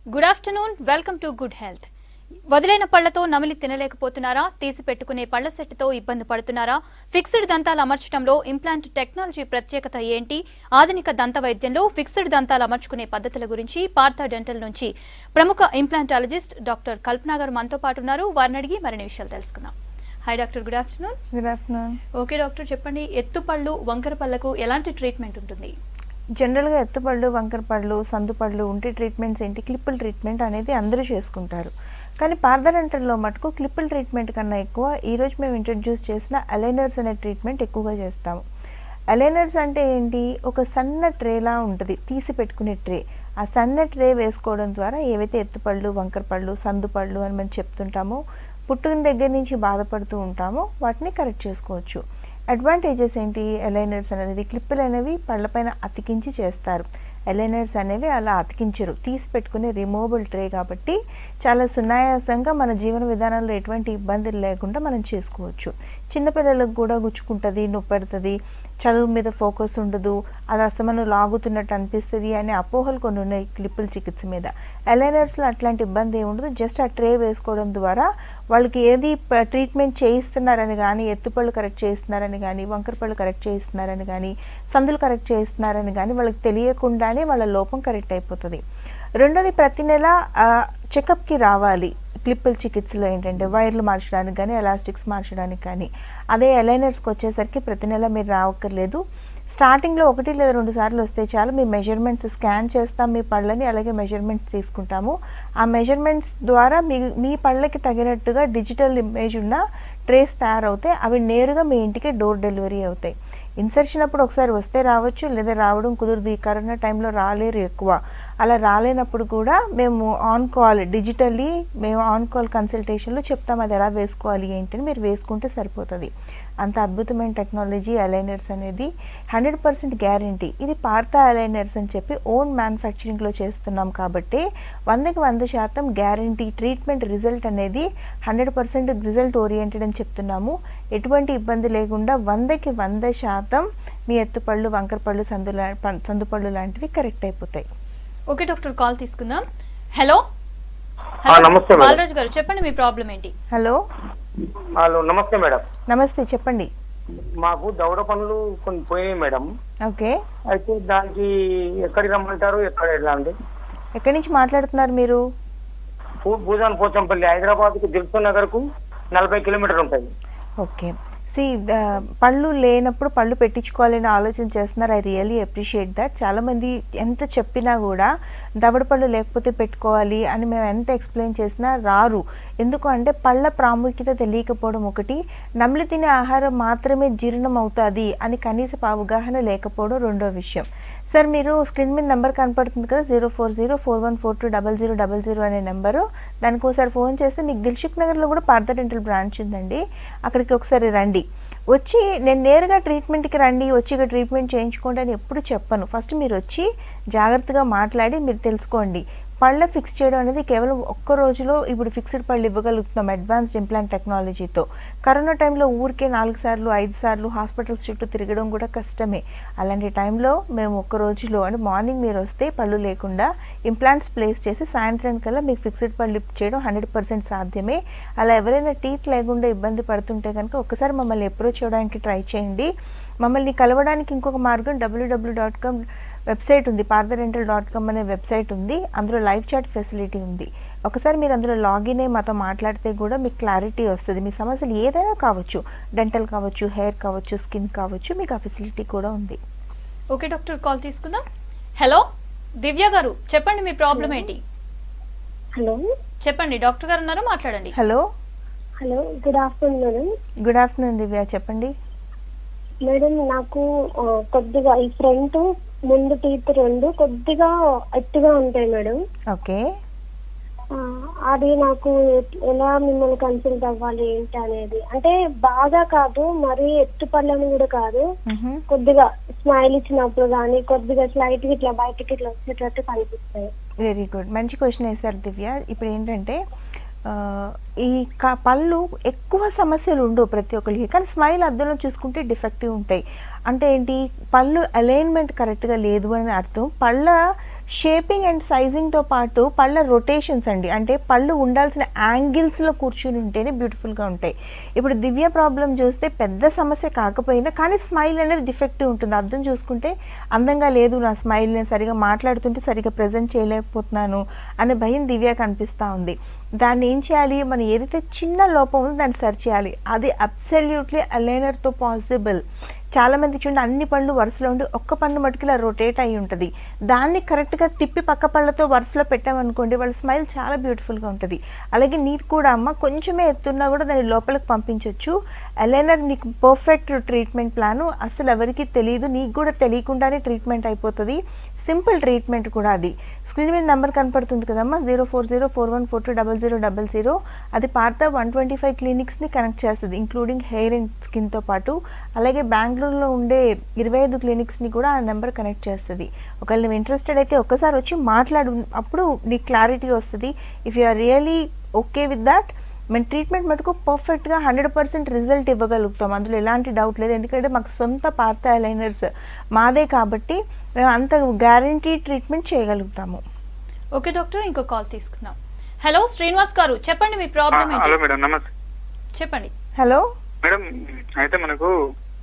Good afternoon welcome to good health వదిలేన పళ్లతో నమిలి తినలేకపోతున్నారా తీసి పెట్టుకునే పళ్ల సెట్తో ఇబ్బంది పడుతున్నారా ఫిక్స్డ్ దంతాలు అమర్చడంలో ఇంప్లాంట్ టెక్నాలజీ ప్రత్యేకత ఏంటి ఆధునిక దంత వైద్యంలో ఫిక్స్డ్ దంతాలు అమర్చుకునే పద్ధతుల గురించి పార్థ డెంటల్ నుంచి ప్రముఖ ఇంప్లాంటాలజిస్ట్ డాక్టర్ కల్పనా గారు మనతో పాటు ఉన్నారు వారిని అడిగి మరిన్ని విషయాలు తెలుసుకుందాం hi doctor good afternoon good afternoon okay doctor చెప్పండి ఎత్తుపళ్ళు వంకర పళ్లకు ఎలాంటి ట్రీట్మెంట్ ఉంటుంది జనరల్గా ఎత్తుపళ్ళు వంకరపళ్ళు సందుపళ్ళు ఉంటే ట్రీట్మెంట్స్ ఏంటి క్లిప్పుల్ ట్రీట్మెంట్ అనేది అందరూ చేసుకుంటారు కానీ పార్దడంటల్లో మటుకు క్లిప్పుల్ ట్రీట్మెంట్ కన్నా ఎక్కువ ఈరోజు మేము ఇంట్రడ్యూస్ చేసిన అలైనర్స్ అనే ట్రీట్మెంట్ ఎక్కువగా చేస్తాము అలైనర్స్ అంటే ఏంటి ఒక సన్న ట్రేలా ఉంటుంది తీసి పెట్టుకునే ట్రే ఆ సన్న ట్రే వేసుకోవడం ద్వారా ఏవైతే ఎత్తుపళ్ళు వంకరపళ్ళు సందుపళ్ళు అని మనం చెప్తుంటామో పుట్టుకుని దగ్గర నుంచి బాధపడుతూ ఉంటామో వాటిని కరెక్ట్ చేసుకోవచ్చు అడ్వాంటేజెస్ ఏంటి అలైనర్స్ అనేది క్లిప్పులు అనేవి పళ్ళపైన అతికించి చేస్తారు అలైనర్స్ అనేవి అలా అతికించరు తీసి పెట్టుకునే రిమూవబుల్ ట్రే కాబట్టి చాలా సునాయాసంగా మన జీవన విధానంలో ఎటువంటి ఇబ్బందులు లేకుండా మనం చేసుకోవచ్చు చిన్నపిల్లలకు కూడా గుచ్చుకుంటుంది నొప్పెడుతుంది చదువు మీద ఫోకస్ ఉండదు అది అసలు లాగుతున్నట్టు అనిపిస్తుంది అనే అపోహలు కొన్ని ఉన్నాయి క్లిప్పుల చికిత్స మీద అలైనర్స్లో అట్లాంటి ఇబ్బంది ఏమి ఉండదు జస్ట్ ఆ ట్రే వేసుకోవడం ద్వారా వాళ్ళకి ఏది ప- ట్రీట్మెంట్ చేయిస్తున్నారని కానీ ఎత్తుపళ్ళు కరెక్ట్ చేస్తున్నారని కానీ వంకరపళ్ళు కరెక్ట్ చేస్తున్నారని కానీ సందులు కరెక్ట్ చేస్తున్నారని కానీ వాళ్ళకి తెలియకుండానే వాళ్ళ లోపం కరెక్ట్ అయిపోతుంది రెండోది ప్రతి నెల ఆ, చెకప్కి రావాలి క్లిప్పుల చికిత్సలో ఏంటంటే వైర్లు మార్చడానికి కానీ ఎలాస్టిక్స్ మార్చడానికి కానీ అదే ఎలైనర్స్కి వచ్చేసరికి ప్రతి నెల మీరు రావక్కర్లేదు స్టార్టింగ్లో ఒకటి లేదా రెండు సార్లు వస్తే చాలు మీ మెజర్మెంట్స్ స్కాన్ చేస్తాం మీ పళ్ళని అలాగే మెజర్మెంట్స్ తీసుకుంటాము ఆ మెజర్మెంట్స్ ద్వారా మీ మీ పళ్ళకి తగినట్టుగా డిజిటల్ ఇమేజ్ ఉన్న ట్రేస్ తయారవుతాయి అవి నేరుగా మీ ఇంటికి డోర్ డెలివరీ అవుతాయి ఇన్సర్షన్ అప్పుడు ఒకసారి వస్తే రావచ్చు లేదా రావడం కుదరదు ఈ కరోనా టైంలో రాలేరు ఎక్కువ అలా రాలేనప్పుడు కూడా మేము ఆన్ కాల్ డిజిటల్లీ మేము ఆన్ కాల్ కన్సల్టేషన్లో చెప్తాం అది ఎలా వేసుకోవాలి ఏంటని మీరు వేసుకుంటే సరిపోతుంది అంత అద్భుతమైన టెక్నాలజీ అలైనర్స్ అనేది హండ్రెడ్ పర్సెంట్ గ్యారంటీ ఇది పార్త అలైనర్స్ అని చెప్పి ఓన్ మ్యానుఫ్యాక్చరింగ్లో చేస్తున్నాం కాబట్టి వందకి వంద శాతం గ్యారంటీ ట్రీట్మెంట్ రిజల్ట్ అనేది హండ్రెడ్ పర్సెంట్ రిజల్ట్ ఓరియంటెడ్ అని చెప్తున్నాము ఎటువంటి ఇబ్బంది లేకుండా వందకి వంద శాతం మీ ఎత్తుపళ్ళు వంకరపళ్ళు సందు సందుపళ్ళు లాంటివి కరెక్ట్ అయిపోతాయి ఓకే డాక్టర్ కాల్ తీసుకుందాం హలో ఆ, నమస్తే మేడం. బాలరాజు గారు చెప్పండి మీ ప్రాబ్లం ఏంటి హలో హలో నమస్తే మేడం నమస్తే చెప్పండి మాకు దవడ పనులు కొన్ని పోయినాయి మేడం ఓకే అయితే దానికి ఎక్కడికి రమ్మంటారు ఎక్కడ ఎలా అండి ఎక్కడి నుంచి మాట్లాడుతున్నారు మీరు ఫూడ్ భూజాన్ పోచంపల్లి హైదరాబాద్కు దిల్సు నగర్కు నలభై కిలోమీటర్లు ఉంటుంది ఓకే సి పళ్ళు లేనప్పుడు పళ్ళు పెట్టించుకోవాలని ఆలోచన చేస్తున్నారు ఐ రియలీ అప్రిషియేట్ దట్ చాలామంది ఎంత చెప్పినా కూడా దవడ పళ్ళు లేకపోతే పెట్టుకోవాలి అని మేము ఎంత ఎక్స్ప్లెయిన్ చేసినా రారు ఎందుకు అంటే పళ్ళ ప్రాముఖ్యత తెలియకపోవడం ఒకటి నమిలి తినే ఆహారం మాత్రమే జీర్ణం అవుతుంది అని కనీస అవగాహన లేకపోవడం రెండో విషయం సార్ మీరు స్క్రీన్ మీద నెంబర్ కనపడుతుంది కదా zero four zero four one four two double zero double zero అనే నెంబరు దానికి ఒకసారి ఫోన్ చేస్తే మీకు దిల్షుక్ నగర్లో కూడా పార్థ డెంటల్ బ్రాంచ్ ఉందండి అక్కడికి ఒకసారి రండి వచ్చి నేను నేరుగా ట్రీట్మెంట్కి రండి వచ్చి ఇక్కడ ట్రీట్మెంట్ చేయించుకోండి అని ఎప్పుడు చెప్పను ఫస్ట్ మీరు వచ్చి జాగ్రత్తగా మాట్లాడి మీరు తెలుసుకోండి పళ్ళ ఫిక్స్ చేయడం అనేది కేవలం ఒక్క రోజులో ఇప్పుడు ఫిక్స్డ్ పళ్ళు ఇవ్వగలుగుతున్నాం అడ్వాన్స్డ్ ఇంప్లాంట్ టెక్నాలజీతో కరోనా టైంలో ఊరికే నాలుగు సార్లు ఐదు సార్లు హాస్పిటల్స్ చుట్టూ తిరగడం కూడా కష్టమే అలాంటి టైంలో మేము ఒక్క రోజులో అంటే మార్నింగ్ మీరు వస్తే పళ్ళు లేకుండా ఇంప్లాంట్స్ ప్లేస్ చేసి సాయంత్రం కల్లా మీకు ఫిక్స్డ్ పళ్ళు లిఫ్ట్ చేయడం హండ్రెడ్ పర్సెంట్ సాధ్యమే అలా ఎవరైనా టీత్ లేకుండా ఇబ్బంది పడుతుంటే కనుక ఒకసారి మమ్మల్ని అప్రోచ్ చేయడానికి ట్రై చేయండి మమ్మల్ని కలవడానికి ఇంకొక మార్గం డబ్ల్యూడబ్ల్యూ డాట్ కామ్ వెబ్సైట్ ఉంది పార్థరెంటల్ డాట్ కామ్ అనే వెబ్సైట్ ఉంది అందులో లైవ్ చాట్ ఫెసిలిటీ ఉంది ఒకసారి మీరు అందులో లాగిన్ అయ్యి మాతో మాట్లాడితే కూడా మీకు క్లారిటీ వస్తుంది మీ సమస్యలు ఏదైనా కావచ్చు డెంటల్ కావచ్చు హెయిర్ కావచ్చు స్కిన్ కావచ్చు మీకు ఆ ఫెసిలిటీ కూడా ఉంది ఓకే డాక్టర్ కాల్ తీసుకుందాం హలో దివ్య గారు చెప్పండి మీ ప్రాబ్లం ఏంటి హలో చెప్పండి డాక్టర్ గారు ఉన్నారు మాట్లాడండి hello hello good afternoon madam good afternoon Divya చెప్పండి మేడం నాకు ఆ, కొద్దిగా ఈ ఫ్రంట్ ముందు టీత్ రెండు కొద్దిగా ఎత్తుగా ఉంటాయి మేడం ఓకే ఆ, అది నాకు ఎలా మిమ్మల్ని కన్సల్ట్ అవ్వాలి ఏంటి అనేది అంటే బాగా కాదు మరి ఎత్తు పళ్ళని కూడా కాదు మ్హూ. కొద్దిగా స్మైల్ ఇచ్చినప్పుడు కానీ కొద్దిగా స్లైట్ గా ఇట్లా బయటకి ఇట్లా వచ్చేటట్టు కనిపిస్తాయి వెరీ గుడ్ మంచి క్వశ్చన్ వేశారు దివ్య ఇప్పుడు ఏంటంటే ఆ, ఈ క పళ్ళు ఎక్కువ సమస్యలు ఉండవు ప్రతి ఒక్కరికి కానీ స్మైల్ అద్దంలో చూసుకుంటే డిఫెక్టివ్ ఉంటాయి అంటే ఏంటి పళ్ళు అలైన్మెంట్ కరెక్ట్గా లేదు అని అర్థం పళ్ళ షేపింగ్ అండ్ సైజింగ్తో పాటు పళ్ళ రొటేషన్స్ అండి అంటే పళ్ళు ఉండాల్సిన యాంగిల్స్లో కూర్చుని ఉంటేనే బ్యూటిఫుల్గా ఉంటాయి ఇప్పుడు దివ్య ప్రాబ్లం చూస్తే పెద్ద సమస్య కాకపోయినా కానీ స్మైల్ అనేది డిఫెక్టివ్ ఉంటుంది అర్థం చూసుకుంటే అందంగా లేదు నా స్మైల్ నేను సరిగా మాట్లాడుతుంటే సరిగా ప్రజెంట్ చేయలేకపోతున్నాను అనే భయం దివ్యకు అనిపిస్తూ ఉంది దాన్ని ఏం చేయాలి మనం ఏదైతే చిన్న లోపం ఉందో దాన్ని సరి చేయాలి అది అబ్సల్యూట్లీ అలైనర్తో పాసిబుల్ చాలా మంది చూడండి అన్ని పళ్ళు వరుసలో ఉండి ఒక్క పన్ను మటుకు ఇలా రొటేట్ అయి ఉంటుంది దాన్ని కరెక్ట్గా తిప్పి పక్క పళ్ళతో వరుసలో పెట్టామనుకోండి వాళ్ళ స్మైల్ చాలా బ్యూటిఫుల్గా ఉంటుంది అలాగే నీకు కూడా అమ్మ కొంచెమే ఎత్తున్నా కూడా దాన్ని లోపలికి పంపించవచ్చు అలైనర్ నీకు పర్ఫెక్ట్ ట్రీట్మెంట్ ప్లాను అసలు ఎవరికి తెలియదు నీకు కూడా తెలియకుండానే ట్రీట్మెంట్ అయిపోతుంది సింపుల్ ట్రీట్మెంట్ కూడా అది స్క్రీన్ మీద నెంబర్ కనపడుతుంది కదమ్మా zero four zero four one four two double zero double zero అది పార్త వన్ ట్వంటీ ఫైవ్ క్లినిక్స్ని కనెక్ట్ చేస్తుంది ఇంక్లూడింగ్ హెయిర్ అండ్ స్కిన్తో పాటు అలాగే బెంగళూరులో ఉండే ఇరవై ఐదు క్లినిక్స్ని కూడా ఆ నెంబర్ కనెక్ట్ చేస్తుంది ఒకవేళ నువ్వు ఇంట్రెస్టెడ్ అయితే ఒక్కసారి వచ్చి మాట్లాడు అప్పుడు నీకు క్లారిటీ వస్తుంది if you are really okay with that మేము ట్రీట్మెంట్ మటుకు పర్ఫెక్ట్గా హండ్రెడ్ పర్సెంట్ రిజల్ట్ ఇవ్వగలుగుతాం అందులో ఎలాంటి డౌట్ లేదు ఎందుకంటే మాకు సొంత పార్త అలైనర్స్ మాదే కాబట్టి మేము అంత గ్యారంటీ ట్రీట్మెంట్ చేయగలుగుతాము ఓకే డాక్టర్ ఇంకో కాల్ తీసుకుందాం హలో శ్రీనివాస్ గారు చెప్పండి మీ ప్రాబ్లం హలో ఏంటి మేడం నమస్తే చెప్పండి హలో మేడం అయితే మనకు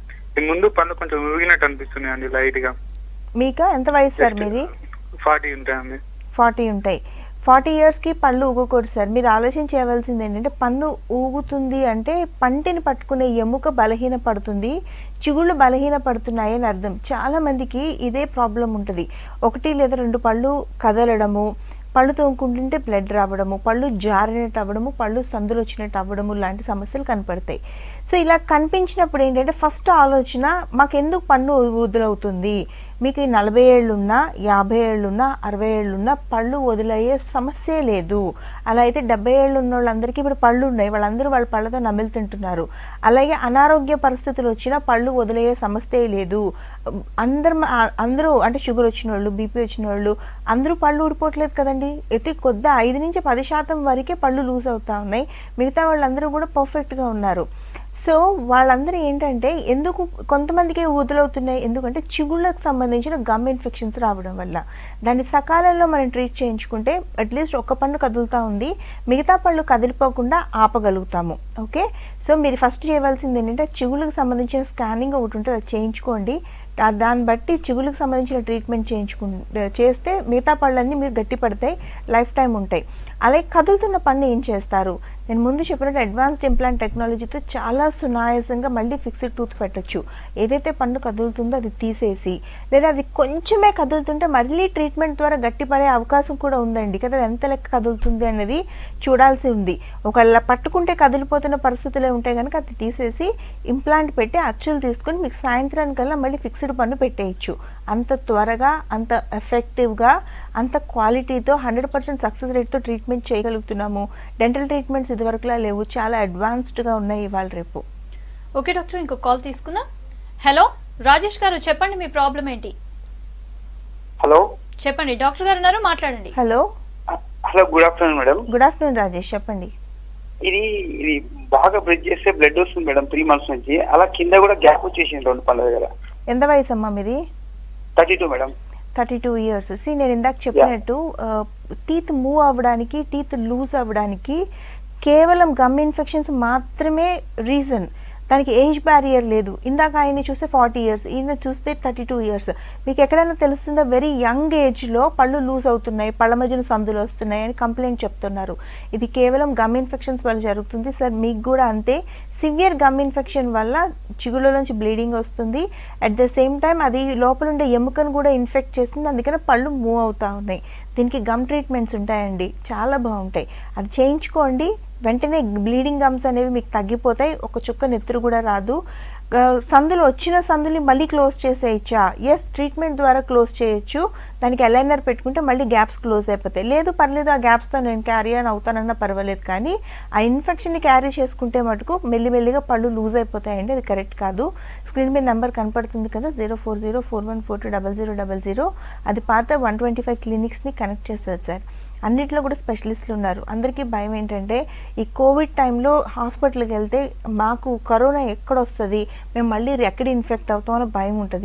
ఈ ముందు పనులు కొంచెం ఊగినట్టు అనిపిస్తున్నాయి అండి లైట్ గా మీకు ఎంత వయసు సార్ మీది ఫార్టీ ఉంటాయండి ఫార్టీ ఉంటాయి ఫార్టీ ఇయర్స్కి పళ్ళు ఊగకూడదు సార్ మీరు ఆలోచన చేయవలసింది ఏంటంటే పన్ను ఊగుతుంది అంటే పంటిని పట్టుకునే ఎముక బలహీన పడుతుంది చిగుళ్ళు బలహీన పడుతున్నాయి అని అర్థం చాలా మందికి ఇదే ప్రాబ్లం ఉంటుంది ఒకటి లేదా రెండు పళ్ళు కదలడము పళ్ళు తోముకుంటుంటే బ్లడ్ రావడము పళ్ళు జారినట్టు అవ్వడము పళ్ళు సందులు వచ్చినట్టు అవ్వడము లాంటి సమస్యలు కనపడతాయి సో ఇలా కనిపించినప్పుడు ఏంటంటే ఫస్ట్ ఆలోచన మాకెందుకు పన్ను వదులవుతుంది మీకు ఈ నలభై ఏళ్ళున్నా యాభై ఏళ్ళున్నా అరవై ఏళ్ళున్నా పళ్ళు వదిలయ్యే సమస్యే లేదు అలా అయితే డెబ్బై ఏళ్ళు ఉన్న వాళ్ళందరికీ ఇప్పుడు పళ్ళు ఉన్నాయి వాళ్ళందరూ వాళ్ళ పళ్ళతో నమిలి తింటున్నారు అలాగే అనారోగ్య పరిస్థితులు వచ్చినా పళ్ళు వదిలయ్యే సమస్యే లేదు అందరు అందరూ అంటే షుగర్ వచ్చిన వాళ్ళు బీపీ వచ్చిన వాళ్ళు అందరూ పళ్ళు ఊడిపోవట్లేదు కదండి అయితే కొద్ది ఐదు నుంచి పది శాతం వరకే పళ్ళు లూజ్ అవుతా ఉన్నాయి మిగతా వాళ్ళందరూ కూడా పర్ఫెక్ట్గా ఉన్నారు సో వాళ్ళందరూ ఏంటంటే ఎందుకు కొంతమందికి వదులవుతున్నాయి ఎందుకంటే చిగుళ్ళకు సంబంధించిన గమ్ ఇన్ఫెక్షన్స్ రావడం వల్ల దాన్ని సకాలంలో మనం ట్రీట్ చేయించుకుంటే అట్లీస్ట్ ఒక పన్ను కదులుతూ ఉంది మిగతా పళ్ళు కదిలిపోకుండా ఆపగలుగుతాము ఓకే సో మీరు ఫస్ట్ చేయవలసింది ఏంటంటే చిగుళ్ళకు సంబంధించిన స్కానింగ్ ఒకటి ఉంటుంది అది చేయించుకోండి ఆ దాన్ని బట్టి చిగుళ్ళకు సంబంధించిన ట్రీట్మెంట్ చేయించుకు చేస్తే మిగతా పళ్ళన్నీ మీరు గట్టి పడతాయి లైఫ్ టైం ఉంటాయి అలాగే కదులుతున్న పన్ను ఏం చేస్తారు నేను ముందు చెప్పినట్టు అడ్వాన్స్డ్ ఇంప్లాంట్ టెక్నాలజీతో చాలా సునాయాసంగా మళ్ళీ ఫిక్స్డ్ టూత్ పెట్టొచ్చు ఏదైతే పన్ను కదులుతుందో అది తీసేసి లేదా అది కొంచెమే కదులుతుంటే మళ్ళీ ట్రీట్మెంట్ ద్వారా గట్టిపడే అవకాశం కూడా ఉందండి కదా అది ఎంత లెక్క కదులుతుంది అనేది చూడాల్సి ఉంది ఒకవేళ పట్టుకుంటే కదిలిపోతున్న పరిస్థితులే ఉంటే కనుక అది తీసేసి ఇంప్లాంట్ పెట్టి అచ్చులు తీసుకొని మీకు సాయంత్రానికల్లా మళ్ళీ ఫిక్స్డ్ పన్ను పెట్టేయచ్చు అంత త్వరగా అంత ఎఫెక్టివ్గా అంత క్వాలిటీతో హండ్రెడ్ పర్సెంట్ సక్సెస్ రేట్తో ట్రీట్మెంట్ చేయగలుగుతున్నాము డెంటల్ ట్రీట్మెంట్స్ ఇదివరకులా లేవు చాలా అడ్వాన్స్డ్గా ఉన్నాయి ఇవాళ రేపు ఓకే డాక్టర్ ఇంకో కాల్ తీసుకుందాం హలో రాజేష్ గారు చెప్పండి మీ ప్రాబ్లం ఏంటి హలో చెప్పండి డాక్టర్ గారు ఉన్నారు మాట్లాడండి hello hello good afternoon madam good afternoon Rajesh చెప్పండి ఇది ఇది బాగా బ్రిడ్జ్ చేస్తే బ్లడ్ వస్తుంది మేడం త్రీ మంత్స్ నుంచి అలా కింద కూడా గ్యాప్ వచ్చేసింది రెండు పళ్ళ దగ్గర ఎంత వయసు అమ్మా మీది thirty two madam thirty two years సి నేను ఇందాక చెప్పినట్టు టీత్ మూవ్ అవ్వడానికి టీత్ లూజ్ అవ్వడానికి కేవలం గమ్ ఇన్ఫెక్షన్స్ మాత్రమే రీజన్ దానికి ఏజ్ బ్యారియర్ లేదు ఇందాక ఆయన్ని చూస్తే ఫార్టీ ఇయర్స్ ఈయన చూస్తే థర్టీ టూ ఇయర్స్ మీకు ఎక్కడైనా తెలుస్తుందో వెరీ యంగ్ ఏజ్లో పళ్ళు లూజ్ అవుతున్నాయి పళ్ళ మధ్యన సందులు వస్తున్నాయి అని కంప్లైంట్ చెప్తున్నారు ఇది కేవలం గమ్ ఇన్ఫెక్షన్స్ వల్ల జరుగుతుంది సార్ మీకు కూడా అంతే సివియర్ గమ్ ఇన్ఫెక్షన్ వల్ల చిగుళ్ళ నుంచి బ్లీడింగ్ వస్తుంది అట్ ద సేమ్ టైం అది లోపల ఉండే ఎముకను కూడా ఇన్ఫెక్ట్ చేస్తుంది అందుకని పళ్ళు మూవ్ అవుతూ ఉన్నాయి దీనికి గమ్ ట్రీట్మెంట్స్ ఉంటాయండి చాలా బాగుంటాయి అది చేయించుకోండి వెంటనే బ్లీడింగ్ గమ్స్ అనేవి మీకు తగ్గిపోతాయి ఒక చుక్క నెత్తురు కూడా రాదు ఆ, సందులు వచ్చిన సందుని మళ్ళీ క్లోజ్ చేసేయచ్చా ఎస్ ట్రీట్మెంట్ ద్వారా క్లోజ్ చేయొచ్చు దానికి అలైనర్ పెట్టుకుంటే మళ్ళీ గ్యాప్స్ క్లోజ్ అయిపోతాయి లేదు పర్లేదు ఆ గ్యాప్స్తో నేను క్యారీ అని అవుతానన్నా పర్వాలేదు కానీ ఆ ఇన్ఫెక్షన్ని క్యారీ చేసుకుంటే మటుకు మెల్లిమెల్లిగా పళ్ళు లూజ్ అయిపోతాయండి అది కరెక్ట్ కాదు స్క్రీన్ మీద నెంబర్ కనపడుతుంది కదా zero four zero four one four two double zero double zero అది పాత వన్ ట్వంటీ ఫైవ్ క్లినిక్స్ని కనెక్ట్ చేస్తుంది సార్ అన్నిట్లో కూడా స్పెషలిస్టులు ఉన్నారు అందరికీ భయం ఏంటంటే ఈ కోవిడ్ టైంలో హాస్పిటల్కి వెళ్తే మాకు కరోనా ఎక్కడ వస్తుంది మేము మళ్ళీ ఎక్కడ ఇన్ఫెక్ట్ అవుతాం అనే భయం ఉంటుంది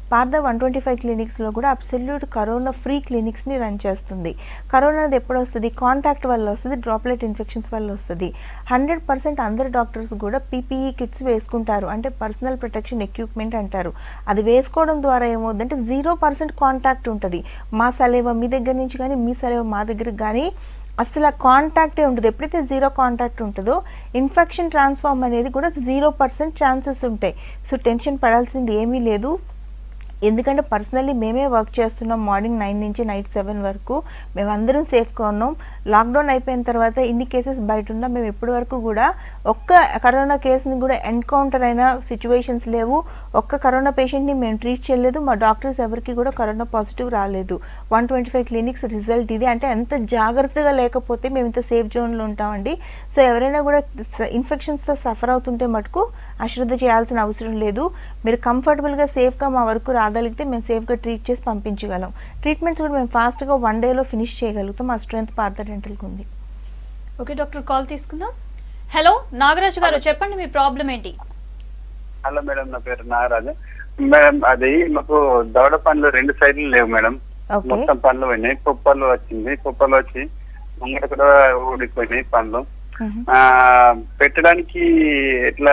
పార్థ వన్ ట్వంటీ ఫైవ్ క్లినిక్స్లో కూడా అబ్సల్యూట్ కరోనా ఫ్రీ క్లినిక్స్ని రన్ చేస్తుంది కరోనా అనేది ఎప్పుడు వస్తుంది కాంటాక్ట్ వల్ల వస్తుంది డ్రాప్లెట్ ఇన్ఫెక్షన్స్ వల్ల వస్తుంది హండ్రెడ్ పర్సెంట్ అందరు డాక్టర్స్ కూడా పీపీఈ కిట్స్ వేసుకుంటారు అంటే పర్సనల్ ప్రొటెక్షన్ ఎక్విప్మెంట్ అంటారు అది వేసుకోవడం ద్వారా ఏమవుతుందంటే జీరో పర్సెంట్ కాంటాక్ట్ ఉంటుంది మా సలేవ మీ దగ్గర నుంచి కానీ మీ సలేవ మా దగ్గరికి కానీ అసలు కాంటాక్టే ఉంటుంది ఎప్పుడైతే జీరో కాంటాక్ట్ ఉంటుందో ఇన్ఫెక్షన్ ట్రాన్స్ఫార్మ్ అనేది కూడా జీరో పర్సెంట్ ఛాన్సెస్ ఉంటాయి సో టెన్షన్ పడాల్సింది ఏమీ లేదు ఎందుకంటే పర్సనల్లీ మేమే వర్క్ చేస్తున్నాం మార్నింగ్ నైన్ నుంచి నైట్ సెవెన్ వరకు మేమందరం సేఫ్గా ఉన్నాం లాక్డౌన్ అయిపోయిన తర్వాత ఇన్ని కేసెస్ బయట ఉన్నా మేము ఇప్పటి వరకు కూడా ఒక్క కరోనా కేసుని కూడా ఎన్కౌంటర్ అయిన సిచ్యువేషన్స్ లేవు ఒక్క కరోనా పేషెంట్ని మేము ట్రీట్ చేయలేదు మా డాక్టర్స్ ఎవరికి కూడా కరోనా పాజిటివ్ రాలేదు one twenty five clinics result ఇది అంటే ఎంత జాగ్రత్తగా లేకపోతే మేము ఇంత సేఫ్ జోన్లో ఉంటామండి సో ఎవరైనా కూడా ఇన్ఫెక్షన్స్తో సఫర్ అవుతుంటే మటుకు అశ్రద్ధ చేయాల్సిన అవసరం లేదు మీరు కంఫర్టబుల్గా సేఫ్గా మా వరకు రాగలిగితే మేము సేఫ్గా ట్రీట్ చేసి పంపించగలం ట్రీట్మెంట్స్ కూడా మేము ఫాస్ట్గా వన్ డేలో ఫినిష్ చేయగలుగుతాం ఆ స్ట్రెంత్ పార్థ డెంటల్కి ఉంది ఓకే డాక్టర్ కాల్ తీసుకుందాం హలో నాగరాజు గారు చెప్పండి మీ ప్రాబ్లం ఏంటి హలో మేడం నా పేరు నాగరాజు మేడం అది మాకు దవడ పండ్లు రెండు సైడ్లు లేవు మేడం ఓకే మొత్తం పండ్లు పోయినాయి పొప్పలు వచ్చింది పొప్పలు వచ్చి ముంగట కూడా ఊడిపోయినాయి పండ్లు మ్మ్. ఆ పెట్టడానికి ఎట్లా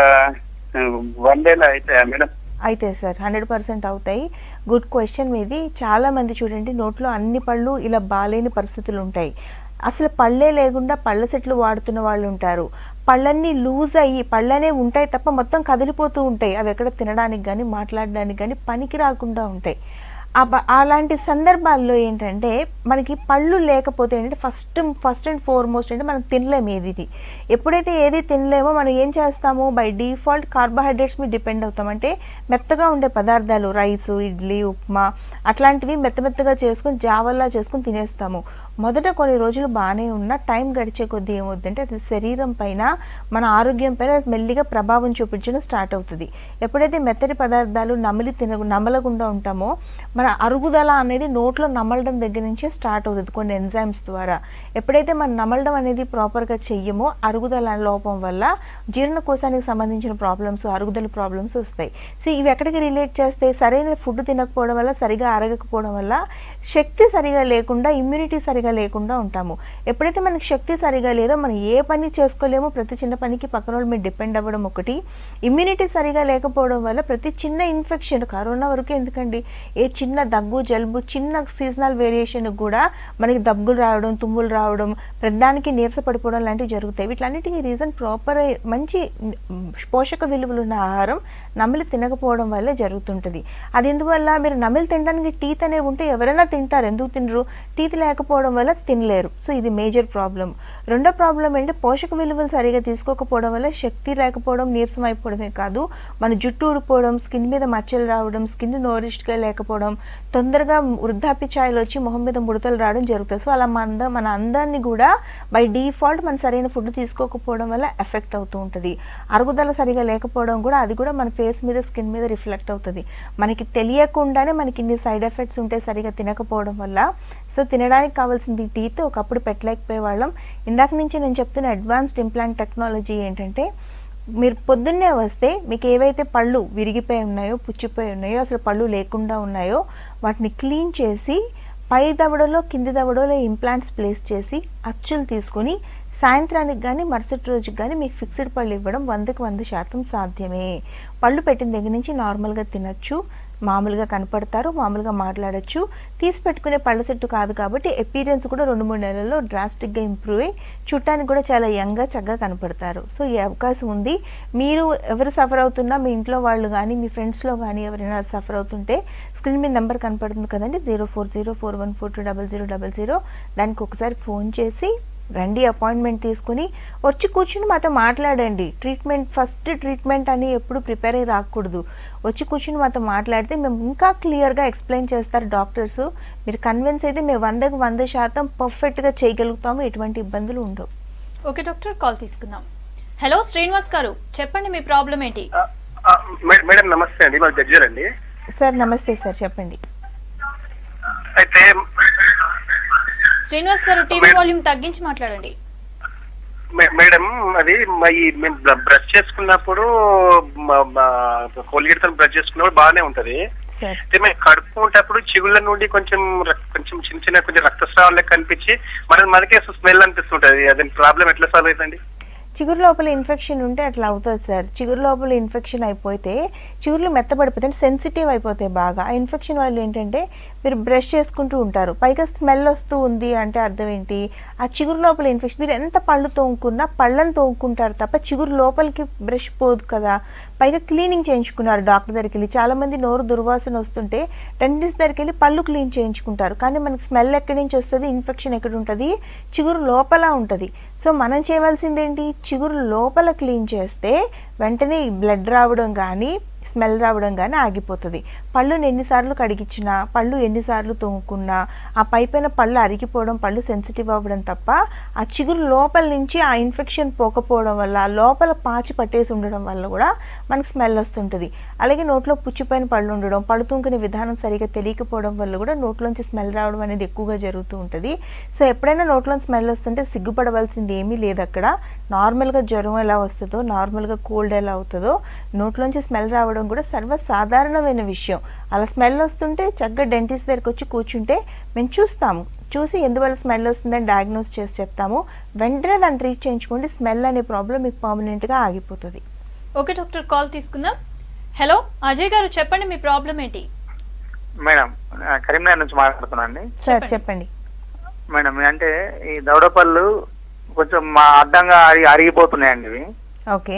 వన్ డేలో అవుతాయా మేడం అయితే సార్ హండ్రెడ్ పర్సెంట్ అవుతాయి గుడ్ క్వశ్చన్ మీది చాలా మంది చూడండి నోట్లో అన్ని పళ్ళు ఇలా బాలేని పరిస్థితులు ఉంటాయి అసలు పళ్ళే లేకుండా పళ్ళ సెట్లు వాడుతున్న వాళ్ళు ఉంటారు పళ్ళన్నీ లూజ్ అయ్యి పళ్ళనే ఉంటాయి తప్ప మొత్తం కదిలిపోతూ ఉంటాయి అవి ఎక్కడ తినడానికి కానీ మాట్లాడడానికి కానీ పనికి రాకుండా ఉంటాయి ఆ బ- అలాంటి సందర్భాల్లో ఏంటంటే మనకి పళ్ళు లేకపోతే ఏంటంటే ఫస్ట్ ఫస్ట్ అండ్ ఫార్మోస్ట్ అంటే మనం తినలేము ఏది ఎప్పుడైతే ఏది తినలేమో మనం ఏం చేస్తాము బై డిఫాల్ట్ కార్బోహైడ్రేట్స్ మీద డిపెండ్ అవుతాం అంటే మెత్తగా ఉండే పదార్థాలు రైస్ ఇడ్లీ ఉప్మా అట్లాంటివి మెత్త మెత్తగా చేసుకొని జావల్లా చేసుకొని తినేస్తాము మొదట కొన్ని రోజులు బాగానే ఉన్న టైం గడిచే కొద్దీ ఏమవుతుందంటే అది శరీరం పైన మన ఆరోగ్యం పైన మెల్లిగా ప్రభావం చూపించడం స్టార్ట్ అవుతుంది ఎప్పుడైతే మెత్తటి పదార్థాలు నమిలి తిన నమలకుండా ఉంటామో మన అరుగుదల అనేది నోట్లో నమలడం దగ్గర నుంచే స్టార్ట్ అవుతుంది కొన్ని ఎంజైమ్స్ ద్వారా ఎప్పుడైతే మనం నమలడం అనేది ప్రాపర్గా చెయ్యమో అరుగుదల లోపం వల్ల జీర్ణకోశానికి సంబంధించిన ప్రాబ్లమ్స్ అరుగుదల ప్రాబ్లమ్స్ వస్తాయి సో ఇవి ఎక్కడికి రిలేట్ చేస్తే సరైన ఫుడ్ తినకపోవడం వల్ల సరిగా అరగకపోవడం వల్ల శక్తి సరిగా లేకుండా ఇమ్యూనిటీ సరిగా లేకుండా ఉంటాము ఎప్పుడైతే మనకి శక్తి సరిగా లేదో మనం ఏ పని చేసుకోలేమో ప్రతి చిన్న పనికి పక్కన వాళ్ళ మీద డిపెండ్ అవ్వడం ఒకటి ఇమ్యూనిటీ సరిగా లేకపోవడం వల్ల ప్రతి చిన్న ఇన్ఫెక్షన్ కరోనా వరకు ఎందుకండి ఏ చిన్న దగ్గు జలుబు చిన్న సీజనల్ వేరియేషన్ కూడా మనకి దగ్గులు రావడం తుమ్ములు రావడం ప్రతిదానికి నీరస పడిపోవడం లాంటివి జరుగుతాయి వీటన్నిటికీ రీజన్ ప్రాపర్ మంచి మ్, పోషక విలువలు ఉన్న ఆహారం నమిలి తినకపోవడం వల్ల జరుగుతుంటుంది అది ఎందువల్ల మీరు నమిలి తినడానికి టీత్ అనేవి ఉంటే ఎవరైనా తింటారు ఎందుకు తినరు టీత్ లేకపోవడం వల్ల తినలేరు సో ఇది మేజర్ ప్రాబ్లం రెండో ప్రాబ్లం ఏంటంటే పోషక విలువలు సరిగా తీసుకోకపోవడం వల్ల శక్తి లేకపోవడం నీరసం అయిపోవడమే కాదు మన జుట్టు ఊడిపోవడం స్కిన్ మీద మచ్చలు రావడం స్కిన్ నోరిష్గా లేకపోవడం తొందరగా వృద్ధాప్య ఛాయలు వచ్చి మొహం మీద ముడతలు రావడం జరుగుతుంది సో అలా మన అంద మన అందాన్ని కూడా బై డిఫాల్ట్ మన సరైన ఫుడ్ తీసుకోకపోవడం వల్ల ఎఫెక్ట్ అవుతూ ఉంటుంది అరుగుదల సరిగా లేకపోవడం కూడా అది కూడా మన ఫేస్ మీద స్కిన్ మీద రిఫ్లెక్ట్ అవుతుంది మనకి తెలియకుండానే మనకి ఇన్ని సైడ్ ఎఫెక్ట్స్ ఉంటే సరిగా తినకపోవడం వల్ల సో తినడానికి కావాల్సింది టీత్ ఒకప్పుడు పెట్టలేకపోయే వాళ్ళం ఇందాక నుంచి నేను చెప్తున్న అడ్వాన్స్డ్ ఇంప్లాంట్ టెక్నాలజీ ఏంటంటే మీరు పొద్దున్నే వస్తే మీకు ఏవైతే పళ్ళు విరిగిపోయి ఉన్నాయో పుచ్చిపోయి ఉన్నాయో అసలు పళ్ళు లేకుండా ఉన్నాయో వాటిని క్లీన్ చేసి పై దవడలో కింది దవడలో ఇంప్లాంట్స్ ప్లేస్ చేసి అచ్చులు తీసుకొని సాయంత్రానికి కానీ మరుసటి రోజుకి కానీ మీకు ఫిక్స్డ్ పళ్ళు ఇవ్వడం వందకు వంద శాతం సాధ్యమే పళ్ళు పెట్టిన దగ్గర నుంచి నార్మల్గా తినచ్చు మామూలుగా కనపడతారు మామూలుగా మాట్లాడొచ్చు తీసి పెట్టుకునే పళ్ళ సెట్టు కాదు కాబట్టి ఎపీరియన్స్ కూడా రెండు మూడు నెలల్లో డ్రాస్టిక్గా ఇంప్రూవ్ అయ్యి చుట్టానికి కూడా చాలా యంగ్గా చక్కగా కనపడతారు సో ఈ అవకాశం ఉంది మీరు ఎవరు సఫర్ అవుతున్నా మీ ఇంట్లో వాళ్ళు కానీ మీ ఫ్రెండ్స్లో కానీ ఎవరైనా సఫర్ అవుతుంటే స్క్రీన్ మీద నెంబర్ కనపడుతుంది కదండి zero four zero four one four two double zero double zero దానికి ఒకసారి ఫోన్ చేసి రండి అపాయింట్మెంట్ తీసుకుని వచ్చి కూర్చుని మాతో మాట్లాడండి ట్రీట్మెంట్ ఫస్ట్ ట్రీట్మెంట్ అని ఎప్పుడు ప్రిపేర్ అయ్యి రాకూడదు వచ్చి కూర్చుని మాతో మాట్లాడితే మేము ఇంకా క్లియర్గా ఎక్స్ప్లెయిన్ చేస్తారు డాక్టర్స్ మీరు కన్విన్స్ అయితే మేము వందకు వంద శాతం పర్ఫెక్ట్గా చేయగలుగుతాము ఎటువంటి ఇబ్బందులు ఉండవు ఓకే డాక్టర్ కాల్ తీసుకుందాం హలో శ్రీనివాస్ గారు చెప్పండి మీ ప్రాబ్లం ఏంటి ఆ, ఆ, మే- మేడం నమస్తే అండి మాకు జడ్జర్ అండి సార్ నమస్తే సార్ చెప్పండి అయితే శ్రీనివాస్ గారు టీవీ వాల్యూమ్ తగ్గించి మాట్లాడండి మే- మేడం అది మ- ఈ మేము బ్ర- బ్రష్ చేసుకున్నప్పుడు కోల్గేట్ తో బ్రష్ చేసుకున్నప్పుడు బాగానే ఉంటది సార్ అయితే మేము కడుపుకుంటప్పుడు చిగుళ్ళ నుండి కొంచెం రక్- కొంచెం చిన్న చిన్న కొంచెం రక్తస్రావం లెక్క కనిపించి మన మనకే స్మెల్ అనిపిస్తుంటది అది ప్రాబ్లం ఎట్లా సాల్వ్ అవుతుందండి చిగురు లోపల ఇన్ఫెక్షన్ ఉంటే అట్లా అవుతుంది సార్ చిగురు లోపల ఇన్ఫెక్షన్ అయిపోతే చిగుర్లు మెత్తబడిపోతే అంటే సెన్సిటివ్ అయిపోతాయి బాగా ఆ ఇన్ఫెక్షన్ వల్ల ఏంటంటే మీరు బ్రష్ చేసుకుంటూ ఉంటారు పైగా స్మెల్ వస్తూ ఉంది అంటే అర్థం ఏంటి ఆ చిగురు లోపల ఇన్ఫెక్షన్ మీరు ఎంత పళ్ళు తోముకున్నా పళ్ళని తోముకుంటారు తప్ప చిగురు లోపలికి బ్రష్ పోదు కదా పైగా క్లీనింగ్ చేయించుకున్నారు డాక్టర్ దగ్గరికి వెళ్ళి చాలా మంది నోరు దుర్వాసన వస్తుంటే డెంటిస్ట్ దగ్గరికి వెళ్ళి పళ్ళు క్లీన్ చేయించుకుంటారు కానీ మనకి స్మెల్ ఎక్కడి నుంచి వస్తుంది ఇన్ఫెక్షన్ ఎక్కడ ఉంటుంది చిగురు లోపల ఉంటుంది సో మనం చేయవలసింది ఏంటి చిగురు లోపల క్లీన్ చేస్తే వెంటనే బ్లడ్ రావడం కానీ స్మెల్ రావడం కానీ ఆగిపోతుంది పళ్ళుని ఎన్నిసార్లు కడిగించినా పళ్ళు ఎన్నిసార్లు తోముకున్నా ఆ పైపైన పళ్ళు అరిగిపోవడం పళ్ళు సెన్సిటివ్ అవ్వడం తప్ప ఆ చిగురు లోపల నుంచి ఆ ఇన్ఫెక్షన్ పోకపోవడం వల్ల లోపల పాచి పట్టేసి ఉండడం వల్ల కూడా మనకు స్మెల్ వస్తుంటుంది అలాగే నోట్లో పుచ్చిపోయిన పళ్ళు ఉండడం పళ్ళు తుంకునే విధానం సరిగా తెలియకపోవడం వల్ల కూడా నోట్లోంచి స్మెల్ రావడం అనేది ఎక్కువగా జరుగుతూ ఉంటుంది సో ఎప్పుడైనా నోట్లో స్మెల్ వస్తుంటే సిగ్గుపడవలసింది ఏమీ లేదు అక్కడ నార్మల్గా జ్వరం ఎలా వస్తుందో నార్మల్గా కోల్డ్ ఎలా అవుతుందో నోట్లోంచి స్మెల్ రావడం కూడా సర్వసాధారణమైన విషయం అలా స్మెల్ వస్తుంటే చక్కగా డెంటిస్ట్ దగ్గరికి వచ్చి కూర్చుంటే మేము చూస్తాము చూసి ఎందువల్ల స్మెల్ వస్తుందని డయాగ్నోస్ చేసి చెప్తాము వెంటనే దాన్ని ట్రీట్ చేయించుకోండి స్మెల్ అనే ప్రాబ్లం మీకు పర్మనెంట్గా ఆగిపోతుంది ఓకే డాక్టర్ కాల్ తీసుకుందాం హలో అజయ్ గారు చెప్పండి మీ ప్రాబ్లం ఏంటి మేడం ఆ, కరీంనగర్ నుంచి మాట్లాడుతున్నా అండి సార్ చెప్పండి మేడం అంటే ఈ దవడపళ్ళు కొంచెం మా అడ్డంగా అరిగి అరిగిపోతున్నాయండి ఇవి ఓకే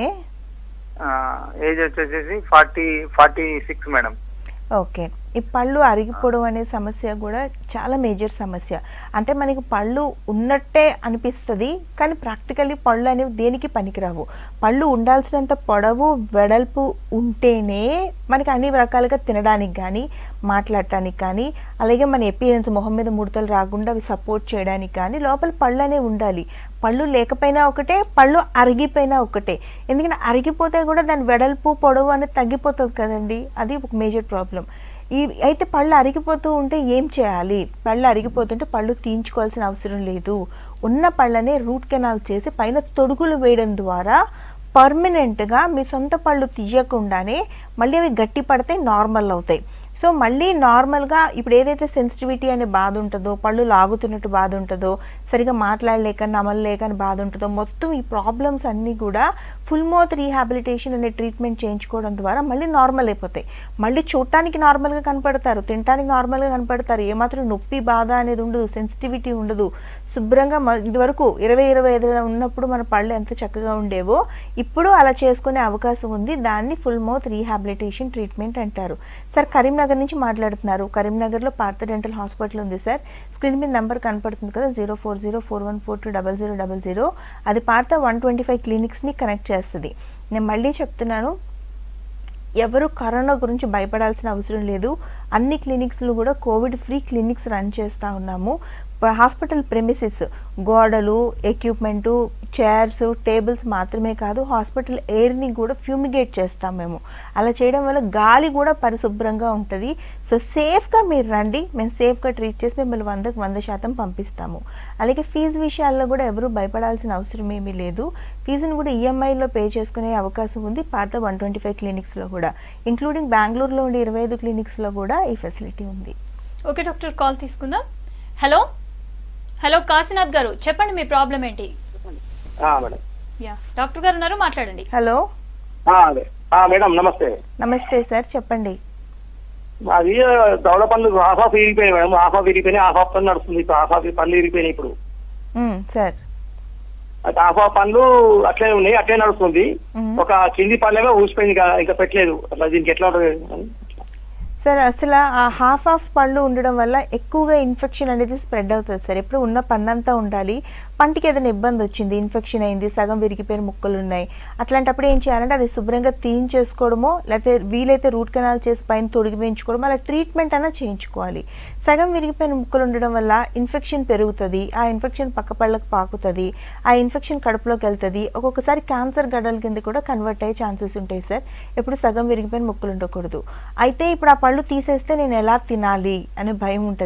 ఆ, ఏజ్ వచ్చేసేసి forty forty six madam okay ఈ పళ్ళు అరిగిపోవడం అనే సమస్య కూడా చాలా మేజర్ సమస్య అంటే మనకి పళ్ళు ఉన్నట్టే అనిపిస్తుంది కానీ ప్రాక్టికల్లీ పళ్ళు అనేవి దేనికి పనికిరావు పళ్ళు ఉండాల్సినంత పొడవు వెడల్పు ఉంటేనే మనకి అన్ని రకాలుగా తినడానికి కానీ మాట్లాడటానికి కానీ అలాగే మన ఎపిరియన్స్ మొహం మీద ముడతలు రాకుండా అవి సపోర్ట్ చేయడానికి కానీ లోపల పళ్ళు అనేవి ఉండాలి పళ్ళు లేకపోయినా ఒకటే పళ్ళు అరిగిపోయినా ఒకటే ఎందుకంటే అరిగిపోతే కూడా దాని వెడల్పు పొడవు అనేది తగ్గిపోతుంది కదండి అది ఒక మేజర్ ప్రాబ్లం ఈ అయితే పళ్ళు అరిగిపోతూ ఉంటే ఏం చేయాలి పళ్ళు అరిగిపోతుంటే పళ్ళు తీయించుకోవాల్సిన అవసరం లేదు ఉన్న పళ్ళనే రూట్ కెనాల్ చేసి పైన తొడుగులు వేయడం ద్వారా పర్మనెంట్గా మీ సొంత పళ్ళు తీయకుండానే మళ్ళీ అవి గట్టి పడితే నార్మల్ అవుతాయి సో మళ్ళీ నార్మల్గా ఇప్పుడు ఏదైతే సెన్సిటివిటీ అనే బాధ ఉంటుందో పళ్ళు లాగుతున్నట్టు బాధ ఉంటుందో సరిగా మాట్లాడలేక నమలలేక అని బాధ ఉంటుందో మొత్తం ఈ ప్రాబ్లమ్స్ అన్నీ కూడా ఫుల్ మౌత్ రీహాబిలిటేషన్ అనే ట్రీట్మెంట్ చేయించుకోవడం ద్వారా మళ్ళీ నార్మల్ అయిపోతాయి మళ్ళీ చూడటానికి నార్మల్గా కనపడతారు తినడానికి నార్మల్గా కనపడతారు ఏమాత్రం నొప్పి బాధ అనేది ఉండదు సెన్సిటివిటీ ఉండదు శుభ్రంగా మ- ఇదివరకు ఇరవై ఇరవై ఐదు ఉన్నప్పుడు మన పళ్ళు ఎంత చక్కగా ఉండేవో ఇప్పుడు అలా చేసుకునే అవకాశం ఉంది దాన్ని ఫుల్ మౌత్ రీహాబిలిటేషన్ ట్రీట్మెంట్ అంటారు సార్ కరీంనగర్ నుంచి మాట్లాడుతున్నారు కరీంనగర్లో పార్థ డెంటల్ హాస్పిటల్ ఉంది సార్ స్క్రీన్ మీద నెంబర్ కనపడుతుంది కదా zero four zero four one four two double zero double zero అది పార్థ వన్ ట్వంటీ ఫైవ్ క్లినిక్స్ని కనెక్ట్ చేస్తుంది నేను మళ్ళీ చెప్తున్నాను ఎవరు కరోనా గురించి భయపడాల్సిన అవసరం లేదు అన్ని క్లినిక్స్లు కూడా కోవిడ్ ఫ్రీ క్లినిక్స్ రన్ చేస్తూ ఉన్నాము ప- హాస్పిటల్ ప్రెమిసెస్ గోడలు ఎక్విప్మెంటు చైర్స్ టేబుల్స్ మాత్రమే కాదు హాస్పిటల్ ఎయిర్ని కూడా ఫ్యూమిగేట్ చేస్తాం మేము అలా చేయడం వల్ల గాలి కూడా పరిశుభ్రంగా ఉంటుంది సో సేఫ్గా మీరు రండి మేము సేఫ్గా ట్రీట్ చేసి మిమ్మల్ని వందకు వంద శాతం పంపిస్తాము అలాగే ఫీజు విషయాల్లో కూడా ఎవరు భయపడాల్సిన అవసరం ఏమీ లేదు ఫీజును కూడా ఈఎంఐలో పే చేసుకునే అవకాశం ఉంది పాత వన్ ట్వంటీ ఫైవ్ క్లినిక్స్లో కూడా ఇంక్లూడింగ్ బెంగళూరులో ఉండే ఇరవై ఐదు క్లినిక్స్లో కూడా ఈ ఫెసిలిటీ ఉంది ఓకే డాక్టర్ కాల్ తీసుకుందాం హలో హలో కాశీనాథ్ గారు చెప్పండి మీ ప్రాబ్లం ఏంటి ఆ, మేడం యా డాక్టర్ గారు ఉన్నారు మాట్లాడండి హలో ఆ, అదే ఆ, మేడం నమస్తే నమస్తే సార్ చెప్పండి అది దవడ పనులు హాఫ్ ఆఫ్ విరిగిపోయినాయి మేడం హాఫ్ ఆఫ్ విరిగిపోయినాయి హాఫ్ ఆఫ్ పనులు నడుస్తుంది ఇప్పుడు హాఫ్ ఆఫ్ పనులు విరిగిపోయినాయి ఇప్పుడు మ్మ్, సార్ అయితే హాఫ్ ఆఫ్ పనులు అట్లే ఉన్నాయి అట్లే నడుస్తుంది మ్మ్. ఒక కింది పనులేమో ఊసిపోయింది ఇంకా ఇంకా పెట్టలేదు అట్లా దీనికి ఎట్లా ఉంటుంది సార్ అసలు ఆ హాఫ్ ఆఫ్ పళ్ళు ఉండడం వల్ల ఎక్కువగా ఇన్ఫెక్షన్ అనేది స్ప్రెడ్ అవుతుంది సార్ ఎప్పుడు ఉన్న పన్నంతా ఉండాలి పంటికి ఏదైనా ఇబ్బంది వచ్చింది ఇన్ఫెక్షన్ అయింది సగం విరిగిపోయిన ముక్కలు ఉన్నాయి అట్లాంటప్పుడు ఏం చేయాలంటే అది శుభ్రంగా తీయించేసుకోవడమో లేకపోతే వీలైతే రూట్ కెనాల్ చేసి పైన తొడిగి వేయించుకోవడం అలా ట్రీట్మెంట్ అన్నా చేయించుకోవాలి సగం విరిగిపోయిన ముక్కలు ఉండడం వల్ల ఇన్ఫెక్షన్ పెరుగుతుంది ఆ ఇన్ఫెక్షన్ పక్క పళ్ళకు పాకుతుంది ఆ ఇన్ఫెక్షన్ కడుపులోకి వెళ్తుంది ఒక్కొక్కసారి క్యాన్సర్ గడ్డల కింద కూడా కన్వర్ట్ అయ్యే ఛాన్సెస్ ఉంటాయి సార్ ఎప్పుడు సగం విరిగిపోయిన ముక్కలు ఉండకూడదు అయితే ఇప్పుడు ఆ పళ్ళు తీసేస్తే నేను ఎలా తినాలి అనే భయం ఉంటుంది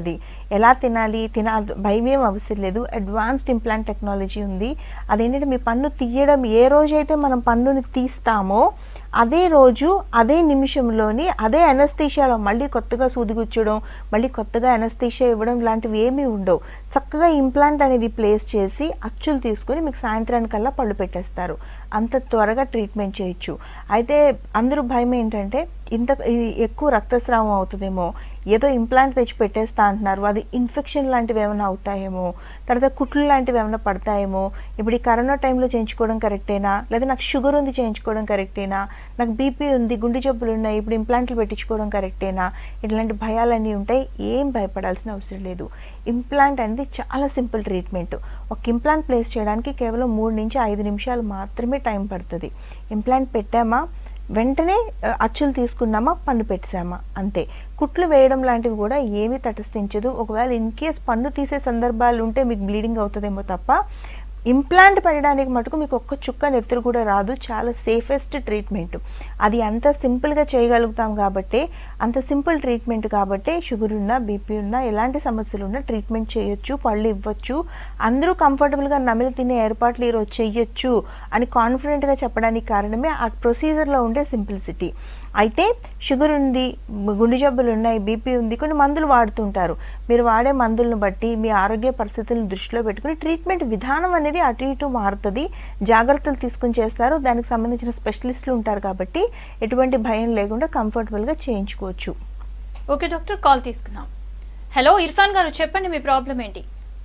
ఎలా తినాలి తిన భయం ఏం అవసరం లేదు అడ్వాన్స్డ్ ఇంప్లాంట్ టెక్నాలజీ ఉంది అదేంటంటే మీ పన్ను తీయడం ఏ రోజైతే మనం పన్నుని తీస్తామో అదే రోజు అదే నిమిషంలోని అదే అనస్థీషియాలో మళ్ళీ కొత్తగా సూది గుచ్చడం మళ్ళీ కొత్తగా అనస్థీషియా ఇవ్వడం లాంటివి ఏమీ ఉండవు చక్కగా ఇంప్లాంట్ అనేది ప్లేస్ చేసి అచ్చులు తీసుకొని మీకు సాయంత్రానికల్లా పళ్ళు పెట్టేస్తారు అంత త్వరగా ట్రీట్మెంట్ చేయొచ్చు అయితే అందరూ భయం ఏంటంటే ఇంత ఇది ఎక్కువ రక్తస్రావం అవుతుందేమో ఏదో ఇంప్లాంట్ తెచ్చి పెట్టేస్తా అంటున్నారు అది ఇన్ఫెక్షన్ లాంటివి ఏమైనా అవుతాయేమో తర్వాత కుట్లు లాంటివి ఏమైనా పడతాయేమో ఇప్పుడు ఈ కరోనా టైంలో చేయించుకోవడం కరెక్టేనా లేదా నాకు షుగర్ ఉంది చేయించుకోవడం కరెక్టేనా నాకు బీపీ ఉంది గుండె జబ్బులు ఉన్నాయి ఇప్పుడు ఇంప్లాంట్లు పెట్టించుకోవడం కరెక్టేనా ఇట్లాంటి భయాలన్నీ ఉంటాయి ఏం భయపడాల్సిన అవసరం లేదు ఇంప్లాంట్ అనేది చాలా సింపుల్ ట్రీట్మెంట్ ఒక ఇంప్లాంట్ ప్లేస్ చేయడానికి కేవలం మూడు నుంచి ఐదు నిమిషాలు మాత్రమే టైం పడుతుంది ఇంప్లాంట్ పెట్టామా వెంటనే ఆ, అచ్చులు తీసుకున్నామా పన్ను పెట్టామా అంతే కుట్లు వేయడం లాంటివి కూడా ఏమీ తటస్థించదు ఒకవేళ ఇన్ కేస్ పన్ను తీసే సందర్భాలు ఉంటే మీకు బ్లీడింగ్ అవుతుందేమో తప్ప ఇంప్లాంట్ పెట్టడానికి మటుకు మీకు ఒక్క చుక్క నెత్తురు కూడా రాదు చాలా సేఫెస్ట్ ట్రీట్మెంట్ అది అంత సింపుల్గా చేయగలుగుతాం కాబట్టి అంత సింపుల్ ట్రీట్మెంట్ కాబట్టి షుగర్ ఉన్నా బీపీ ఉన్నా ఎలాంటి సమస్యలు ఉన్నా ట్రీట్మెంట్ చేయొచ్చు పళ్ళు ఇవ్వచ్చు అందరూ కంఫర్టబుల్గా నమిలి తినే ఏర్పాట్లు ఈరోజు చెయ్యొచ్చు అని కాన్ఫిడెంట్గా చెప్పడానికి కారణమే ఆ ప్రొసీజర్లో ఉండే సింప్లిసిటీ అయితే షుగర్ ఉంది గుండె జబ్బులు ఉన్నాయి బీపీ ఉంది కొన్ని మందులు వాడుతుంటారు మీరు వాడే మందులను బట్టి మీ ఆరోగ్య పరిస్థితులను దృష్టిలో పెట్టుకుని ట్రీట్మెంట్ విధానం అనేది అటు ఇటు మారుతుంది జాగ్రత్తలు తీసుకుని చేస్తారు దానికి సంబంధించిన స్పెషలిస్టులు ఉంటారు కాబట్టి ఎటువంటి భయం లేకుండా కంఫర్టబుల్గా చేయించుకోవచ్చు ఓకే డాక్టర్ కాల్ తీసుకుందాం హలో ఇర్ఫాన్ గారు చెప్పండి మీ ప్రాబ్లం ఏంటి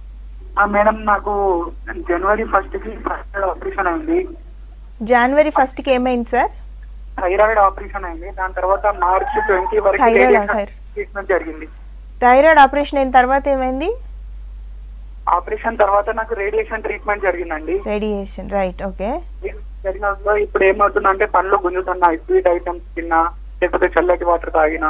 ఆ మేడం నాకు జనవరి ఫస్ట్ కి ఫస్ట్ ఆపరేషన్ అయింది జనవరి ఫస్ట్కి ఏమైంది సార్ థైరాయిడ్ ఆపరేషన్ అయింది దాని తర్వాత మార్చ్ ట్వంటీ వరకు థైరాయిడ్ radiation థైరాయిడ్. ట్రీట్మెంట్ జరిగింది థైరాయిడ్ ఆపరేషన్ అయిన తర్వాత ఏమైంది ఆపరేషన్ తర్వాత నాకు రేడియేషన్ ట్రీట్మెంట్ జరిగిందండి రేడియేషన్ రైట్ ఓకే జరిగినప్పుడు ఇప్పుడు ఏమవుతుందంటే పనులు గుంజుతున్నా స్వీట్ ఐటమ్స్ తిన్నా లేకపోతే చల్లటి వాటర్ తాగినా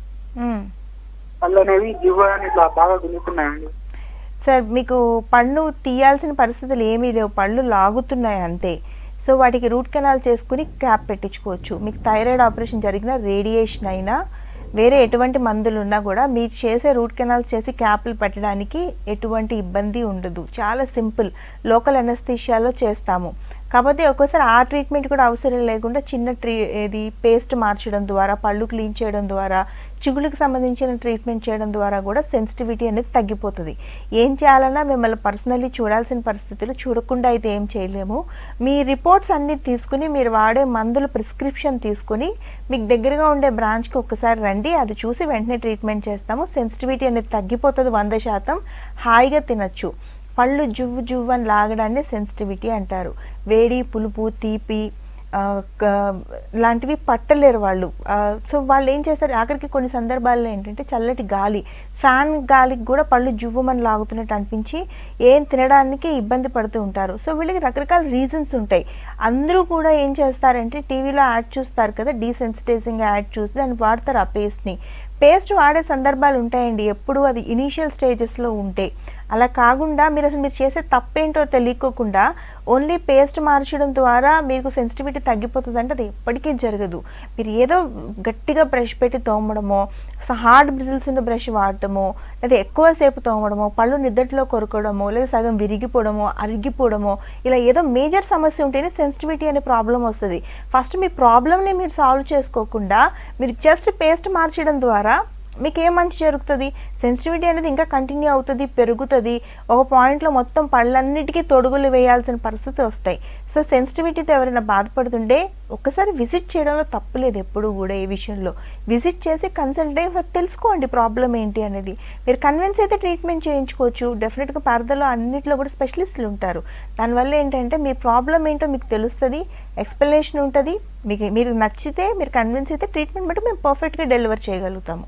పళ్ళు అనేవి జివ్వ అని ఇట్లా బాగా గుంజుతున్నాయండి సార్ మీకు పన్ను తీయాల్సిన పరిస్థితులు ఏమీ లేవు పళ్ళు లాగుతున్నాయి అంతే సో వాటికి రూట్ కెనాల్ చేసుకుని క్యాప్ పెట్టించుకోవచ్చు మీకు థైరాయిడ్ ఆపరేషన్ జరిగిన రేడియేషన్ అయినా వేరే ఎటువంటి మందులు ఉన్నా కూడా మీరు చేసే రూట్ కెనాల్స్ చేసి క్యాప్లు పెట్టడానికి ఎటువంటి ఇబ్బంది ఉండదు చాలా సింపుల్ లోకల్ అనస్థీషియాలో చేస్తాము కాకపోతే ఒక్కోసారి ఆ ట్రీట్మెంట్ కూడా అవసరం లేకుండా చిన్న ట్రీ ఏది పేస్ట్ మార్చడం ద్వారా పళ్ళు క్లీన్ చేయడం ద్వారా చిగుళ్ళకి సంబంధించిన ట్రీట్మెంట్ చేయడం ద్వారా కూడా సెన్సిటివిటీ అనేది తగ్గిపోతుంది ఏం చేయాలన్నా మిమ్మల్ని పర్సనల్లీ చూడాల్సిన పరిస్థితులు చూడకుండా అయితే ఏం చేయలేము మీ రిపోర్ట్స్ అన్ని తీసుకుని మీరు వాడే మందుల ప్రిస్క్రిప్షన్ తీసుకుని మీకు దగ్గరగా ఉండే బ్రాంచ్కి ఒక్కసారి రండి అది చూసి వెంటనే ట్రీట్మెంట్ చేస్తాము సెన్సిటివిటీ అనేది తగ్గిపోతుంది వంద శాతం హాయిగా తినచ్చు పళ్ళు జువ్వు జువ్వు అని లాగడాన్ని సెన్సిటివిటీ అంటారు వేడి పులుపు తీపి ఆ, క- లాంటివి పట్టలేరు వాళ్ళు ఆ, సో వాళ్ళు ఏం చేస్తారు ఆఖరికి కొన్ని సందర్భాల్లో ఏంటంటే చల్లటి గాలి ఫ్యాన్ గాలికి కూడా పళ్ళు జువ్వమని లాగుతున్నట్టు అనిపించి ఏం తినడానికి ఇబ్బంది పడుతూ ఉంటారు సో వీళ్ళకి రకరకాల రీజన్స్ ఉంటాయి అందరూ కూడా ఏం చేస్తారంటే టీవీలో యాడ్ చూస్తారు కదా డీసెన్సిటైజింగ్ యాడ్ చూసి దాన్ని వాడతారు ఆ పేస్ట్ని పేస్ట్ వాడే సందర్భాలు ఉంటాయండి ఎప్పుడు అది ఇనీషియల్ స్టేజెస్లో ఉంటే అలా కాకుండా మీరు అసలు మీరు చేసే తప్పేంటో తెలియకోకుండా ఓన్లీ పేస్ట్ మార్చడం ద్వారా మీకు సెన్సిటివిటీ తగ్గిపోతుంది అంటే అది ఎప్పటికీ జరగదు మీరు ఏదో గట్టిగా బ్రష్ పెట్టి తోమడమో హార్డ్ బ్రిజిల్స్ ఉన్న బ్రష్ వాడటమో లేదా ఎక్కువసేపు తోమడమో పళ్ళు నిద్దట్లో కొరకడమో లేదా సగం విరిగిపోవడమో అరిగిపోవడమో ఇలా ఏదో మేజర్ సమస్య ఉంటేనే సెన్సిటివిటీ అనే ప్రాబ్లం వస్తుంది ఫస్ట్ మీ ప్రాబ్లమ్ని మీరు సాల్వ్ చేసుకోకుండా మీరు జస్ట్ పేస్ట్ మార్చడం ద్వారా మీకు ఏం మంచి జరుగుతుంది సెన్సిటివిటీ అనేది ఇంకా కంటిన్యూ అవుతుంది పెరుగుతుంది ఒక పాయింట్లో మొత్తం పళ్ళన్నిటికీ తొడుగులు వేయాల్సిన పరిస్థితి వస్తాయి సో సెన్సిటివిటీతో ఎవరైనా బాధపడుతుంటే ఒక్కసారి విజిట్ చేయడంలో తప్పులేదు ఎప్పుడు కూడా ఏ విషయంలో విజిట్ చేసి కన్సల్ట్ అయ్యి ఒకసారి తెలుసుకోండి ప్రాబ్లం ఏంటి అనేది మీరు కన్విన్స్ అయితే ట్రీట్మెంట్ చేయించుకోవచ్చు డెఫినెట్గా పారదలో అన్నింటిలో కూడా స్పెషలిస్టులు ఉంటారు దానివల్ల ఏంటంటే మీ ప్రాబ్లం ఏంటో మీకు తెలుస్తుంది ఎక్స్ప్లెనేషన్ ఉంటుంది మీకు మీరు నచ్చితే మీరు కన్విన్స్ అయితే ట్రీట్మెంట్ బట్టి మేము పర్ఫెక్ట్గా డెలివర్ చేయగలుగుతాము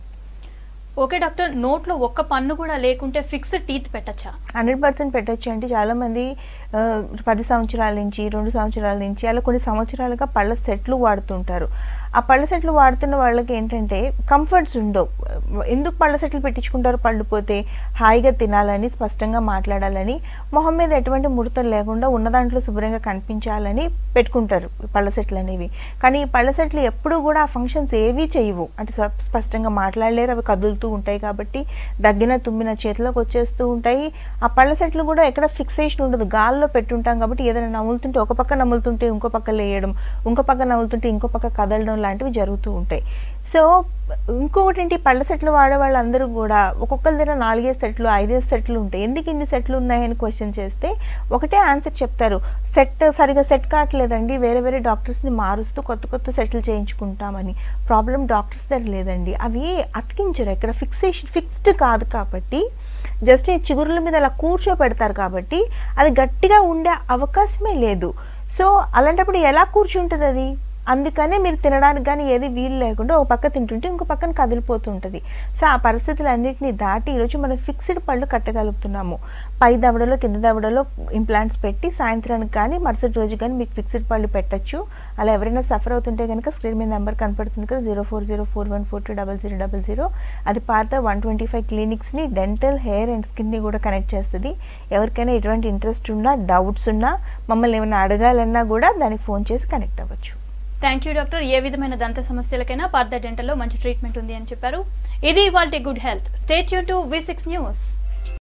ఓకే డాక్టర్ నోట్లో ఒక్క పన్ను కూడా లేకుంటే ఫిక్స్డ్ టీత్ పెట్టచ్చా హండ్రెడ్ పర్సెంట్ పెట్టచ్చు అంటే చాలామంది ఆ, పది సంవత్సరాల నుంచి రెండు సంవత్సరాల నుంచి అలా కొన్ని సంవత్సరాలుగా పళ్ళ సెట్లు వాడుతుంటారు ఆ పళ్ళ సెట్లు వాడుతున్న వాళ్ళకి ఏంటంటే కంఫర్ట్స్ ఉండవు ఎందుకు పళ్ళ సెట్లు పెట్టించుకుంటారు పళ్ళు పోతే హాయిగా తినాలని స్పష్టంగా మాట్లాడాలని మొహం మీద ఎటువంటి ముడతలు లేకుండా ఉన్న దాంట్లో శుభ్రంగా కనిపించాలని పెట్టుకుంటారు ఈ పళ్ళ సెట్లు అనేవి కానీ ఈ పళ్ళ సెట్లు ఎప్పుడూ కూడా ఆ ఫంక్షన్స్ ఏవీ చేయవు అంటే స్వ- స్పష్టంగా మాట్లాడలేరు అవి కదులుతూ ఉంటాయి కాబట్టి దగ్గిన తుమ్మిన చేతిలోకి వచ్చేస్తూ ఉంటాయి ఆ పళ్ళ సెట్లు కూడా ఎక్కడ ఫిక్సేషన్ ఉండదు గాల్లో పెట్టుంటాం కాబట్టి ఏదైనా నములుతుంటే ఒక పక్క నములుతుంటే ఇంకో పక్క లేయడం ఇంకో పక్క నములుతుంటే ఇంకో పక్క కదలడం లాంటివి జరుగుతూ ఉంటాయి సో ఇంకొకటి ఏంటి పళ్ళ సెట్లు వాడే వాళ్ళందరూ కూడా ఒక్కొక్కరి దగ్గర నాలుగైదు సెట్లు ఐదేసి సెట్లు ఉంటాయి ఎందుకు ఇన్ని సెట్లు ఉన్నాయని క్వశ్చన్ చేస్తే ఒకటే ఆన్సర్ చెప్తారు సెట్ సరిగా సెట్ కావట్లేదండి వేరే వేరే డాక్టర్స్ని మారుస్తూ కొత్త కొత్త సెట్లు చేయించుకుంటామని ప్రాబ్లం డాక్టర్స్ దగ్గర లేదండి అవి అతికించరు ఎక్కడ ఫిక్సేషన్ ఫిక్స్డ్ కాదు కాబట్టి జస్ట్ ఈ చిగురుల మీద అలా కూర్చోపెడతారు కాబట్టి అది గట్టిగా ఉండే అవకాశమే లేదు సో అలాంటప్పుడు ఎలా కూర్చుంటుంది అది అందుకనే మీరు తినడానికి కానీ ఏది వీలు లేకుండా ఒక పక్క తింటుంటే ఇంకో పక్కన కదిలిపోతుంటుంది సో ఆ పరిస్థితులన్నింటినీ దాటి ఈరోజు మనం ఫిక్స్డ్ పళ్ళు కట్టగలుగుతున్నాము పై దవడలో కింద దవడలో ఇంప్లాంట్స్ పెట్టి సాయంత్రానికి కానీ మరుసటి రోజు కానీ మీకు ఫిక్స్డ్ పళ్ళు పెట్టచ్చు అలా ఎవరైనా సఫర్ అవుతుంటే కనుక స్క్రీన్ మీద నెంబర్ కనపడుతుంది కదా zero four zero four one four two double zero double zero అది పాత వన్ ట్వంటీ ఫైవ్ క్లినిక్స్ని డెంటల్ హెయిర్ అండ్ స్కిన్ని కూడా కనెక్ట్ చేస్తుంది ఎవరికైనా ఎటువంటి ఇంట్రెస్ట్ ఉన్నా డౌట్స్ ఉన్నా మమ్మల్ని ఏమైనా అడగాలన్నా కూడా దానికి ఫోన్ చేసి కనెక్ట్ అవ్వచ్చు థ్యాంక్ యూ డాక్టర్ ఏ విధమైన దంత సమస్యలకైనా పార్థ డెంటల్లో మంచి ట్రీట్మెంట్ ఉంది అని చెప్పారు ఇది ఇవాల్టి గుడ్ హెల్త్ స్టేట్ యూ టు వి సిక్స్ న్యూస్